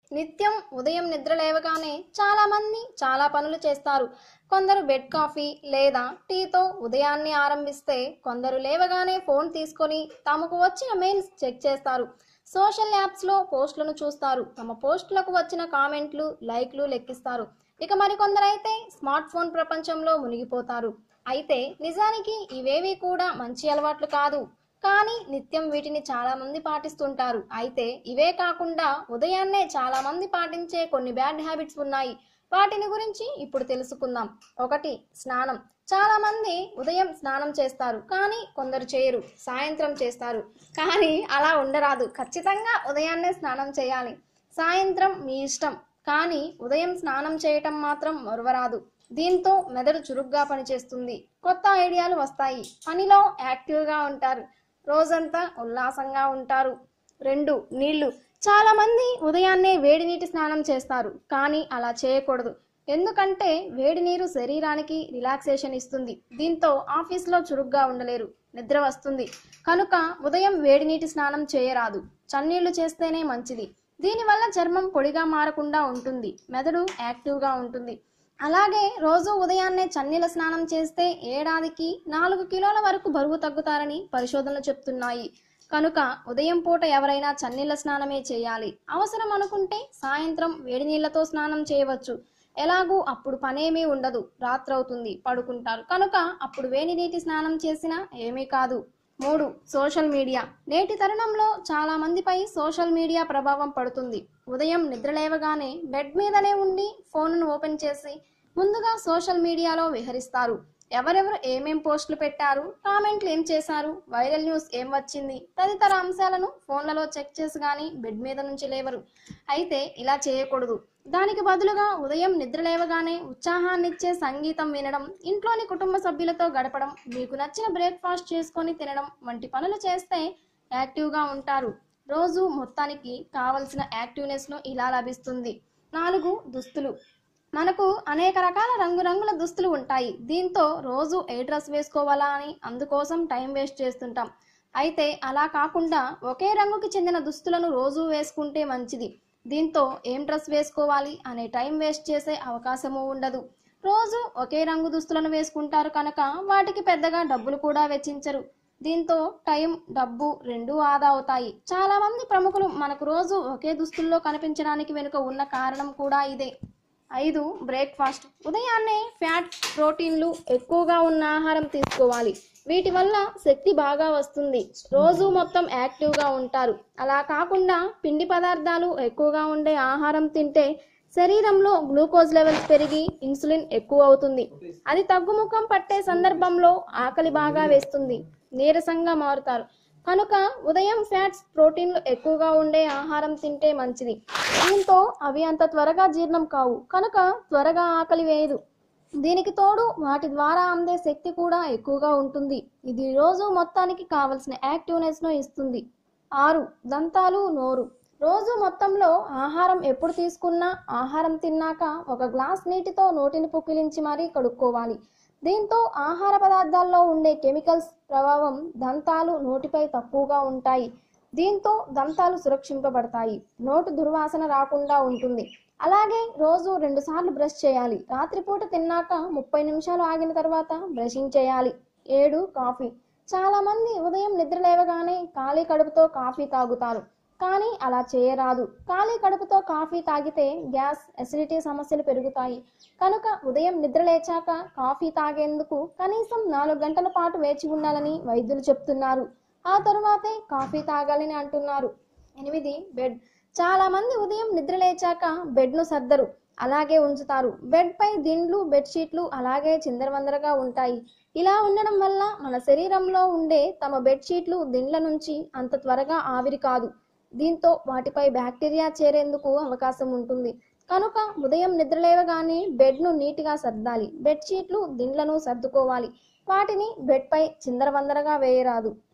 నిత్యం ఉదయం నిద్ర లేవగానే చాలా మంది చాలా పనులు చేస్తారు కొందరు బెడ్ కాఫీ లేదా టీతో ఉదయాన్నే ఆరంభిస్తే కొందరు లేవగానే ఫోన్ తీసుకొని తమకు వచ్చిన మెయిల్స్ చెక్ చేస్తారు సోషల్ యాప్స్లో పోస్టులను చూస్తారు తమ పోస్టులకు వచ్చిన కామెంట్లు లైక్లు లెక్కిస్తారు ఇక మరికొందరైతే స్మార్ట్ ఫోన్ ప్రపంచంలో మునిగిపోతారు అయితే నిజానికి ఇవేవి కూడా మంచి అలవాట్లు కాదు కానీ నిత్యం వీటిని చాలా మంది పాటిస్తుంటారు అయితే ఇవే కాకుండా ఉదయాన్నే చాలా మంది పాటించే కొన్ని బ్యాడ్ హ్యాబిట్స్ ఉన్నాయి వాటిని గురించి ఇప్పుడు తెలుసుకుందాం ఒకటి స్నానం చాలా మంది ఉదయం స్నానం చేస్తారు కానీ కొందరు చేయరు సాయంత్రం చేస్తారు కానీ అలా ఉండరాదు ఖచ్చితంగా ఉదయాన్నే స్నానం చేయాలి సాయంత్రం మీ ఇష్టం కానీ ఉదయం స్నానం చేయటం మాత్రం మరువరాదు దీంతో మెదడు చురుగ్గా పనిచేస్తుంది కొత్త ఐడియాలు వస్తాయి పనిలో యాక్టివ్గా ఉంటారు రోజంతా ఉల్లాసంగా ఉంటారు రెండు నీళ్లు చాలా మంది ఉదయాన్నే వేడి నీటి స్నానం చేస్తారు కానీ అలా చేయకూడదు ఎందుకంటే వేడి నీరు శరీరానికి రిలాక్సేషన్ ఇస్తుంది దీంతో ఆఫీస్లో చురుగ్గా ఉండలేరు నిద్ర వస్తుంది కనుక ఉదయం వేడి నీటి స్నానం చేయరాదు చన్నీళ్లు చేస్తేనే మంచిది దీనివల్ల చర్మం పొడిగా మారకుండా ఉంటుంది మెదడు యాక్టివ్గా ఉంటుంది అలాగే రోజు ఉదయాన్నే చన్నీల స్నానం చేస్తే ఏడాదికి నాలుగు కిలోల వరకు బరువు తగ్గుతారని పరిశోధనలు చెప్తున్నాయి కనుక ఉదయం పూట ఎవరైనా చన్నీళ్ళ స్నానమే చేయాలి అవసరం అనుకుంటే సాయంత్రం వేడి నీళ్లతో స్నానం చేయవచ్చు ఎలాగూ అప్పుడు పనేమీ ఉండదు రాత్రవుతుంది పడుకుంటారు కనుక అప్పుడు వేడి నీటి స్నానం చేసినా ఏమీ కాదు మూడు సోషల్ మీడియా నేటి తరుణంలో చాలా మందిపై సోషల్ మీడియా ప్రభావం పడుతుంది ఉదయం నిద్రలేవగానే బెడ్ మీదనే ఉండి ఫోన్ను ఓపెన్ చేసి ముందుగా సోషల్ మీడియాలో విహరిస్తారు ఎవరెవరు ఏమేం పోస్టులు పెట్టారు కామెంట్లు ఏం చేశారు వైరల్ న్యూస్ ఏం వచ్చింది తదితర అంశాలను ఫోన్లలో చెక్ చేసి కానీ బెడ్ మీద నుంచి లేవరు అయితే ఇలా చేయకూడదు దానికి బదులుగా ఉదయం నిద్ర లేవగానే ఉత్సాహాన్నిచ్చే సంగీతం వినడం ఇంట్లోని కుటుంబ సభ్యులతో గడపడం మీకు నచ్చిన బ్రేక్ఫాస్ట్ చేసుకొని తినడం వంటి పనులు చేస్తే యాక్టివ్గా ఉంటారు రోజు మొత్తానికి కావలసిన యాక్టివ్నెస్ను ఇలా లభిస్తుంది నాలుగు దుస్తులు మనకు అనేక రకాల రంగురంగుల దుస్తులు ఉంటాయి దీంతో రోజు ఏ డ్రెస్ వేసుకోవాలా అని అందుకోసం టైం వేస్ట్ చేస్తుంటాం అయితే అలా కాకుండా ఒకే రంగుకి చెందిన దుస్తులను రోజు వేసుకుంటే మంచిది దీంతో ఏం డ్రెస్ వేసుకోవాలి అనే టైం వేస్ట్ చేసే అవకాశము ఉండదు రోజు ఒకే రంగు దుస్తులను వేసుకుంటారు కనుక వాటికి పెద్దగా డబ్బులు కూడా వెచ్చించరు దీంతో టైం డబ్బు రెండూ ఆదా అవుతాయి చాలా మంది ప్రముఖులు మనకు రోజు ఒకే దుస్తుల్లో కనిపించడానికి వెనుక ఉన్న కారణం కూడా ఇదే ఐదు బ్రేక్ఫాస్ట్ ఉదయాన్నే ఫ్యాట్ ప్రోటీన్లు ఎక్కువగా ఉన్న ఆహారం తీసుకోవాలి వీటి వల్ల శక్తి బాగా వస్తుంది రోజు మొత్తం యాక్టివ్గా ఉంటారు అలా కాకుండా పిండి పదార్థాలు ఎక్కువగా ఉండే ఆహారం తింటే శరీరంలో గ్లూకోజ్ లెవెల్స్ పెరిగి ఇన్సులిన్ ఎక్కువ అవుతుంది అది తగ్గుముఖం పట్టే సందర్భంలో ఆకలి బాగా వేస్తుంది నీరసంగా మారుతారు కనుక ఉదయం ఫ్యాట్స్ ప్రోటీన్లు ఎక్కువగా ఉండే ఆహారం తింటే మంచిది దీంతో అవి అంత త్వరగా జీర్ణం కావు కనుక త్వరగా ఆకలి వేయదు దీనికి తోడు వాటి ద్వారా అందే శక్తి కూడా ఎక్కువగా ఉంటుంది ఇది రోజు మొత్తానికి కావలసిన యాక్టివ్నెస్ను ఇస్తుంది ఆరు దంతాలు నోరు రోజు మొత్తంలో ఆహారం ఎప్పుడు తీసుకున్నా ఆహారం తిన్నాక ఒక గ్లాస్ నీటితో నోటిని పుక్కిలించి మరీ కడుక్కోవాలి దీంతో ఆహార పదార్థాల్లో ఉండే కెమికల్స్ ప్రభావం దంతాలు నోటిపై తక్కువగా ఉంటాయి దీంతో దంతాలు సురక్షింపబడతాయి నోటు దుర్వాసన రాకుండా ఉంటుంది అలాగే రోజు రెండు సార్లు బ్రష్ చేయాలి రాత్రిపూట తిన్నాక ముప్పై నిమిషాలు ఆగిన తర్వాత బ్రషింగ్ చేయాలి ఏడు కాఫీ చాలా మంది ఉదయం నిద్ర లేవగానే ఖాళీ కడుపుతో కాఫీ తాగుతారు కానీ అలా చేయరాదు ఖాళీ కడుపుతో కాఫీ తాగితే గ్యాస్ అసిడిటీ సమస్యలు పెరుగుతాయి కనుక ఉదయం నిద్ర లేచాక కాఫీ తాగేందుకు కనీసం నాలుగు గంటల పాటు వేచి ఉండాలని వైద్యులు చెప్తున్నారు ఆ తరువాతే కాఫీ తాగాలని అంటున్నారు ఎనిమిది బెడ్ చాలా మంది ఉదయం నిద్ర లేచాక బెడ్ను సర్దరు అలాగే ఉంచుతారు బెడ్ పై దిండ్లు బెడ్షీట్లు అలాగే చిందరవందరగా ఉంటాయి ఇలా ఉండడం వల్ల మన శరీరంలో ఉండే తమ బెడ్షీట్లు దిండ్ల నుంచి అంత త్వరగా ఆవిరి కాదు దీంతో వాటిపై బ్యాక్టీరియా చేరేందుకు అవకాశం ఉంటుంది కనుక ఉదయం నిద్రలేవగానే బెడ్ను నీట్గా సర్దాలి బెడ్షీట్లు దిండ్లను సర్దుకోవాలి వాటిని బెడ్పై చిందరవందరగా వేయరాదు